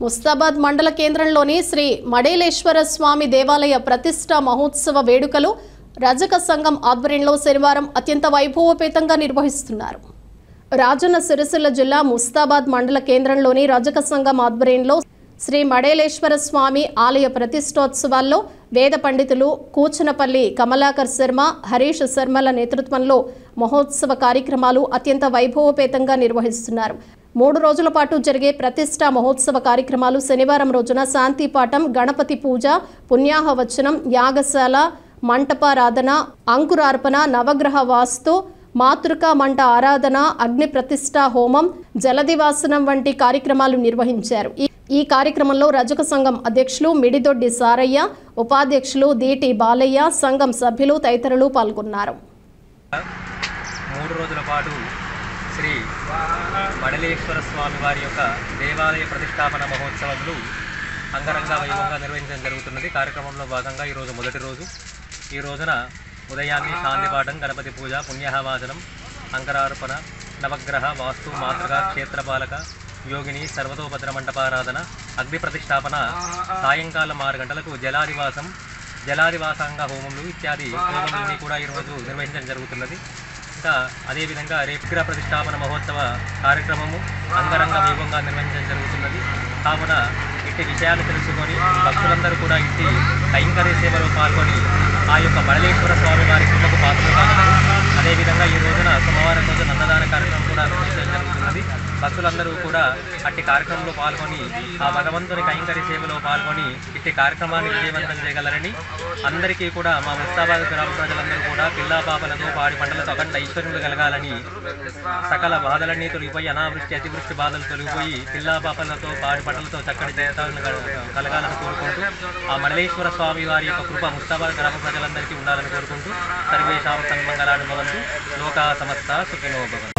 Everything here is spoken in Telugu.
ముస్తాబాద్ మండల కేంద్రంలోని శ్రీ మడేలేశ్వర స్వామి దేవాలయ ప్రతిష్ట మహోత్సవ వేడుకలు రజక సంఘం ఆధ్వర్యంలో శనివారం అత్యంత వైభవోపేతంగా నిర్వహిస్తున్నారు రాజన్న సిరిసిల్ల జిల్లా ముస్తాబాద్ మండల కేంద్రంలోని రజక సంఘం ఆధ్వర్యంలో శ్రీ మడేలేశ్వర స్వామి ఆలయ ప్రతిష్టోత్సవాల్లో వేద పండితులు కూచనపల్లి కమలాకర్ శర్మ హరీష్ శర్మల నేతృత్వంలో మహోత్సవ కార్యక్రమాలు అత్యంత వైభవోపేతంగా నిర్వహిస్తున్నారు మూడు రోజుల పాటు జరిగే ప్రతిష్ట మహోత్సవ కార్యక్రమాలు శనివారం రోజున శాంతి పాఠం గణపతి పూజ పుణ్యాహ వచనం యాగశాల మంటపారాధన అంకురార్పణ నవగ్రహ వాస్తు మాతృకా మంట ఆరాధన అగ్ని ప్రతిష్ట హోమం జలదివాసనం వంటి కార్యక్రమాలు నిర్వహించారు ఈ- ఈ కార్యక్రమంలో రజక సంఘం అధ్యక్షులు మిడిదొడ్డి సారయ్య ఉపాధ్యక్షులు దీటి బాలయ్య సంఘం సభ్యులు తదితరులు పాల్గొన్నారు మూడు రోజుల పాటు శ్రీ మడలేశ్వర స్వామి వారి యొక్క దేవాలయ ప్రతిష్టాపన మహోత్సవములు అంగరంగ వైభవంగా నిర్వహించడం జరుగుతున్నది కార్యక్రమంలో భాగంగా ఈరోజు మొదటి రోజు ఈ రోజున ఉదయాన్నే శాంతిపాఠం గణపతి పూజ పుణ్యహవాచనం అంకరార్పణ నవగ్రహ వాస్తు మాతృక క్షేత్రపాలక యోగిని సర్వతోభద్ర మంటపారాధన అగ్ని ప్రతిష్టాపన సాయంకాలం ఆరు గంటలకు జలాదివాసం జలాదివాసంగా హోమములు ఇత్యాది హోమములని కూడా ఈరోజు నిర్వహించడం జరుగుతున్నది ఇంకా అదేవిధంగా రేపు విగ్రహ ప్రతిష్టాపన మహోత్సవ కార్యక్రమము అంగరంగ వైభవంగా నిర్వహించడం జరుగుతున్నది కావున ఇట్టి విషయాలు తెలుసుకొని భక్తులందరూ కూడా ఇట్టి కైంకర్య సేవలో పాల్గొని ఆ యొక్క బడలేశ్వర స్వామి వారి కృపకు పాత్రలు కాగలరు అదేవిధంగా ఈ రోజున సోమవారం రోజు అన్నదాన కార్యక్రమం కూడా నిర్వహించడం జరుగుతున్నది భక్తులందరూ కూడా అట్టి కార్యక్రమంలో పాల్గొని ఆ భగవంతుని కైంకర్య సేవలో పాల్గొని ఇట్టి కార్యక్రమాన్ని విజయవంతం చేయగలరని అందరికీ కూడా మా ముస్తాబాద్ గ్రామ ప్రజలందరూ కూడా పిల్లా పాపలతో పాడి పంటలతో అఖండ ఐశ్వర్యములు కలగాలని సకల బాధలన్నీ తొలగిపోయి అనావృష్టి అతివృష్టి బాధలు తొలగిపోయి పిల్లా పాపలతో పాడి పంటలతో చక్కటి జీవితాలను కల- కలగాలని కోరుకుంటూ ఆ మడలేశ్వర స్వామి వారి యొక్క కృప ముస్తాబాద్ గ్రామ ప్రజలందరికీ ఉండాలని కోరుకుంటూ సర్వేషాం సన్మంగళాన్ని భవంతు లోకా సమస్త సుఖినో భవంతు